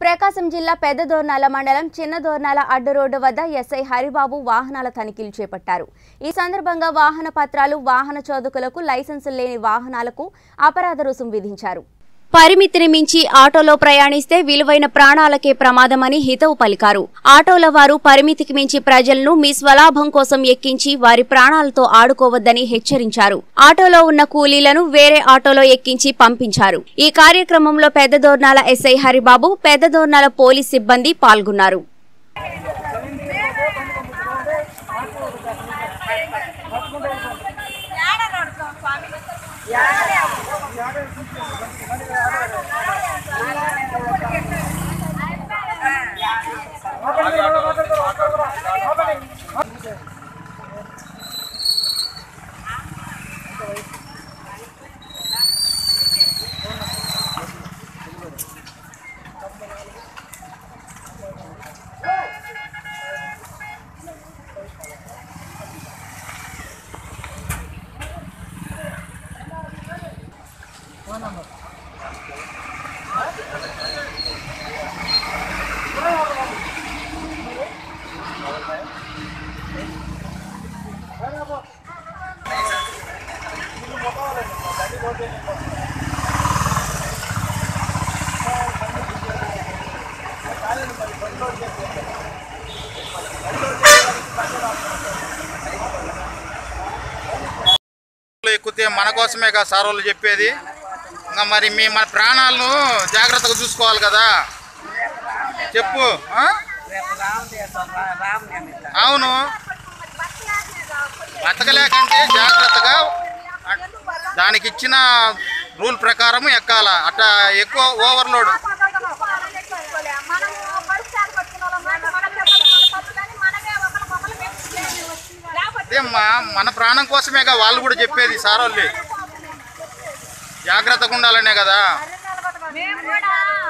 ప్రకాశం జిల్లా పెద్దదోర్నాల మండలం చిన్నదోర్నాల అడ్డు రోడ్డు వద్ద ఎస్ఐ హరిబాబు వాహనాల తనిఖీలు చేపట్టారు ఈ సందర్భంగా వాహన పత్రాలు వాహన చోదకులకు లైసెన్సులు లేని వాహనాలకు అపరాధ రుసుం విధించారు పరిమితిని మించి ఆటోలో ప్రయాణిస్తే విలువైన ప్రాణాలకే ప్రమాదమని హితవు పలికారు ఆటోల వారు పరిమితికి మించి ప్రజలను మీ స్వలాభం కోసం ఎక్కించి వారి ప్రాణాలతో ఆడుకోవద్దని హెచ్చరించారు ఆటోలో ఉన్న కూలీలను వేరే ఆటోలో ఎక్కించి పంపించారు ఈ కార్యక్రమంలో పెద్దదోర్నాల ఎస్ఐ హరిబాబు పెద్దదోర్నాల పోలీస్ సిబ్బంది పాల్గొన్నారు ఎక్కితే మన కోసమే కదా సార్ వాళ్ళు చెప్పేది ఇంకా మరి మీ మన ప్రాణాలను జాగ్రత్తగా చూసుకోవాలి కదా చెప్పు ఆ? అవును బతకలేకంటే జాగ్రత్తగా అ- దానికి ఇచ్చిన రూల్ ప్రకారం ఎక్కాల అట్లా ఎక్కువ ఓవర్లోడ్ అదేమ్మా మన ప్రాణం కోసమేగా వాళ్ళు కూడా చెప్పేది సార్ వాళ్ళు జాగ్రత్తగా ఉండాలనే కదా మేము కూడా